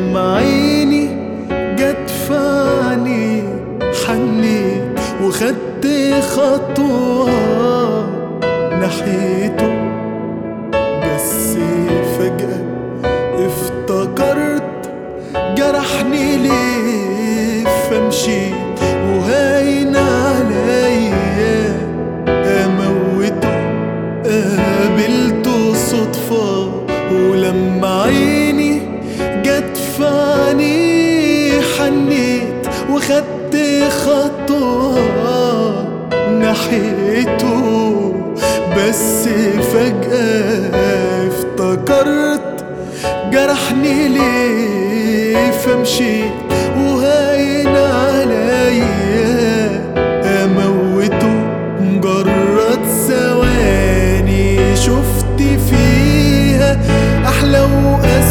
ولما عيني جت في عيني حنيت وخدت خطوة ناحيته بس فجأة افتكرت جرحني ليه فمشيت وهاين عليا اموته قابلته صدفة ولما عيني جت في عيني حنيت وخدت خطوة ناحيته بس فجأة افتكرت جرحني ليه فمشيت وهاين عليا اموته مجرد ثواني شفت فيها احلى واسى